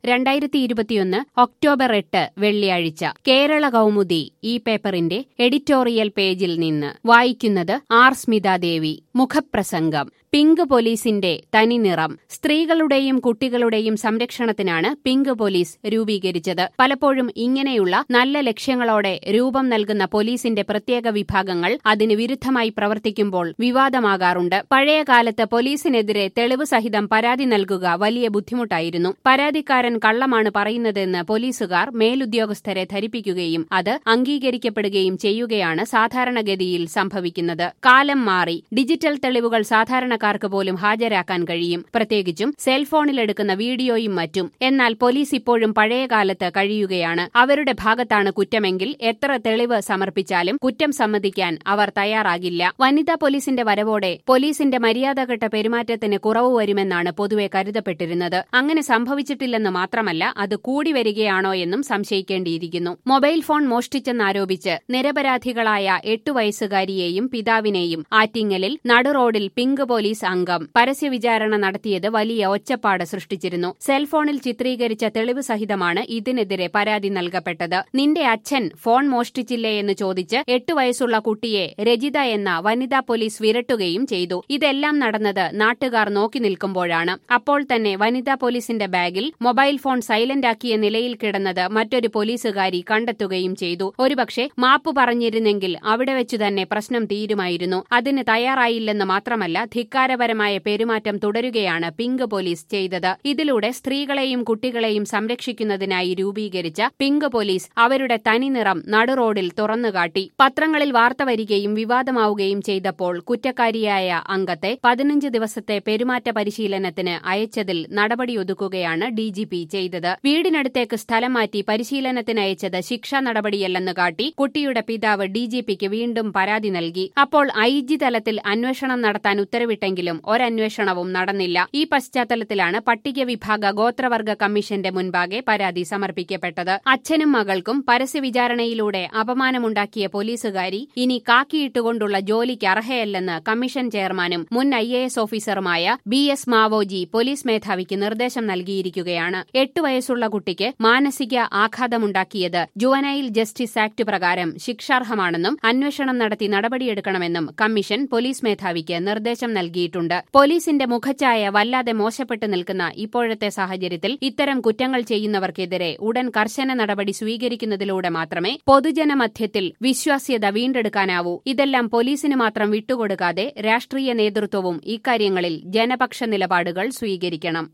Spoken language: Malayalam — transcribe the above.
രണ്ടായിരത്തി ഇരുപത്തിയൊന്ന് ഒക്ടോബർ എട്ട് വെള്ളിയാഴ്ച കേരള കൗമുദി ഈ പേപ്പറിന്റെ എഡിറ്റോറിയൽ പേജിൽ നിന്ന് വായിക്കുന്നത് ആർ സ്മിതാദേവി മുഖപ്രസംഗം പിങ്ക് പോലീസിന്റെ തനിനിറം സ്ത്രീകളുടെയും കുട്ടികളുടെയും സംരക്ഷണത്തിനാണ് പിങ്ക് പോലീസ് രൂപീകരിച്ചത് പലപ്പോഴും ഇങ്ങനെയുള്ള നല്ല ലക്ഷ്യങ്ങളോടെ രൂപം നൽകുന്ന പോലീസിന്റെ പ്രത്യേക വിഭാഗങ്ങൾ അതിന് വിരുദ്ധമായി പ്രവർത്തിക്കുമ്പോൾ വിവാദമാകാറുണ്ട് പഴയ കാലത്ത് പോലീസിനെതിരെ തെളിവ് സഹിതം പരാതി നൽകുക വലിയ ബുദ്ധിമുട്ടായിരുന്നു പരാതിക്കാരൻ കള്ളമാണ് പറയുന്നതെന്ന് പോലീസുകാർ മേലുദ്യോഗസ്ഥരെ ധരിപ്പിക്കുകയും അത് അംഗീകരിക്കപ്പെടുകയും ചെയ്യുകയാണ് സാധാരണഗതിയിൽ സംഭവിക്കുന്നത് കാലം മാറി ഡിജിറ്റൽ തെളിവുകൾ സാധാരണ സാധാരണക്കാർക്ക് പോലും ഹാജരാക്കാൻ കഴിയും പ്രത്യേകിച്ചും സെൽഫോണിലെടുക്കുന്ന വീഡിയോയും മറ്റും എന്നാൽ പോലീസ് ഇപ്പോഴും പഴയ കാലത്ത് കഴിയുകയാണ് അവരുടെ ഭാഗത്താണ് കുറ്റമെങ്കിൽ എത്ര തെളിവ് സമർപ്പിച്ചാലും കുറ്റം സമ്മതിക്കാൻ അവർ തയ്യാറാകില്ല വനിതാ പോലീസിന്റെ വരവോടെ പോലീസിന്റെ മര്യാദഘട്ട പെരുമാറ്റത്തിന് കുറവ് വരുമെന്നാണ് പൊതുവെ കരുതപ്പെട്ടിരുന്നത് അങ്ങനെ സംഭവിച്ചിട്ടില്ലെന്ന് മാത്രമല്ല അത് കൂടി വരികയാണോ എന്നും സംശയിക്കേണ്ടിയിരിക്കുന്നു മൊബൈൽ ഫോൺ മോഷ്ടിച്ചെന്നാരോപിച്ച് നിരപരാധികളായ എട്ടു വയസ്സുകാരിയെയും പിതാവിനെയും ആറ്റിങ്ങലിൽ നടുറോഡിൽ പിങ്ക് പോലീസ് അംഗം പരസ്യവിചാരണ നടത്തിയത് വലിയ ഒച്ചപ്പാട് സൃഷ്ടിച്ചിരുന്നു സെൽഫോണിൽ ചിത്രീകരിച്ച തെളിവ് സഹിതമാണ് ഇതിനെതിരെ പരാതി നൽകപ്പെട്ടത് നിന്റെ അച്ഛൻ ഫോൺ മോഷ്ടിച്ചില്ലേ എന്ന് ചോദിച്ച് എട്ടു വയസ്സുള്ള കുട്ടിയെ രജിത എന്ന വനിതാ പോലീസ് വിരട്ടുകയും ചെയ്തു ഇതെല്ലാം നടന്നത് നാട്ടുകാർ നോക്കി നിൽക്കുമ്പോഴാണ് അപ്പോൾ തന്നെ വനിതാ പോലീസിന്റെ ബാഗിൽ മൊബൈൽ ഫോൺ സൈലന്റ് ആക്കിയ നിലയിൽ കിടന്നത് മറ്റൊരു പോലീസുകാരി കണ്ടെത്തുകയും ചെയ്തു ഒരുപക്ഷെ മാപ്പ് പറഞ്ഞിരുന്നെങ്കിൽ അവിടെ വെച്ചു തന്നെ പ്രശ്നം തീരുമായിരുന്നു അതിന് തയ്യാറായില്ലെന്ന് മാത്രമല്ല ധിക്കാരപരമായ പെരുമാറ്റം തുടരുകയാണ് പിങ്ക് പോലീസ് ചെയ്തത് ഇതിലൂടെ സ്ത്രീകളെയും കുട്ടികളെയും സംരക്ഷിക്കുന്നതിനായി രൂപീകരിച്ച പിങ്ക് പോലീസ് അവരുടെ തനിനിറം നടുറോഡിൽ തുറന്നുകാട്ടി പത്രങ്ങളിൽ വാർത്ത വരികയും വിവാദമാവുകയും ചെയ്തപ്പോൾ കുറ്റക്കാരിയായ അംഗത്തെ പതിനഞ്ച് ദിവസത്തെ പെരുമാറ്റ പരിശീലനത്തിന് അയച്ചതിൽ നടപടിയൊതുക്കുകയാണ് ഡിജിപി ചെയ്തത് വീടിനടുത്തേക്ക് സ്ഥലം മാറ്റി പരിശീലനത്തിന് അയച്ചത് ശിക്ഷാ നടപടിയല്ലെന്ന് കാട്ടി കുട്ടിയുടെ പിതാവ് ഡിജിപിക്ക് വീണ്ടും പരാതി നൽകി അപ്പോൾ ഐ ജി തലത്തിൽ അന്വേഷണം നടത്താൻ ഉത്തരവിട്ടെങ്കിലും ഒരന്വേഷണവും നടന്നില്ല ഈ പശ്ചാത്തലത്തിലാണ് പട്ടിക വിഭാഗ ഗോത്രവർഗ കമ്മീഷന്റെ മുൻപാകെ പരാതി സമർപ്പിക്കപ്പെട്ടത് അച്ഛനും മകൾക്കും പരസ്യവിചാരണയിലൂടെ അപമാനമുണ്ടാക്കിയ പോലീസുകാരി ഇനി കാക്കിയിട്ടുകൊണ്ടുള്ള ജോലിക്ക് അർഹയല്ലെന്ന് കമ്മീഷൻ ചെയർമാനും മുൻ ഐ എ എസ് ഓഫീസറുമായ ബി എസ് മാവോജി പോലീസ് മേധാവിക്ക് നിർദ്ദേശം നൽകിയിരിക്കുകയാണ് എട്ട് വയസ്സുള്ള കുട്ടിക്ക് മാനസിക ആഘാതമുണ്ടാക്കിയത് ജുവനൈൽ ജസ്റ്റിസ് ആക്ട് പ്രകാരം ശിക്ഷാർഹമാണെന്നും അന്വേഷണം നടത്തി നടപടിയെടുക്കണമെന്നും കമ്മീഷൻ പോലീസ് മേധാവിക്ക് നിർദ്ദേശം നൽകിയിട്ടുണ്ട് പോലീസിന്റെ മുഖച്ഛായ വല്ലാതെ മോശപ്പെട്ടു നിൽക്കുന്ന ഇപ്പോഴത്തെ സാഹചര്യത്തിൽ ഇത്തരം കുറ്റങ്ങൾ ചെയ്യുന്നവർക്കെതിരെ ഉടൻ കർശന നടപടി സ്വീകരിക്കുന്നതിലൂടെ മാത്രമേ പൊതുജനമധ്യത്തിൽ വിശ്വാസ്യത വീണ്ടെടുക്കാനാവൂ ഇതെല്ലാം പോലീസിന് മാത്രം വിട്ടുകൊടുക്കാതെ രാഷ്ട്രീയ നേതൃത്വവും ഇക്കാര്യങ്ങളിൽ ജനപക്ഷ നിലപാടുകൾ സ്വീകരിക്കണം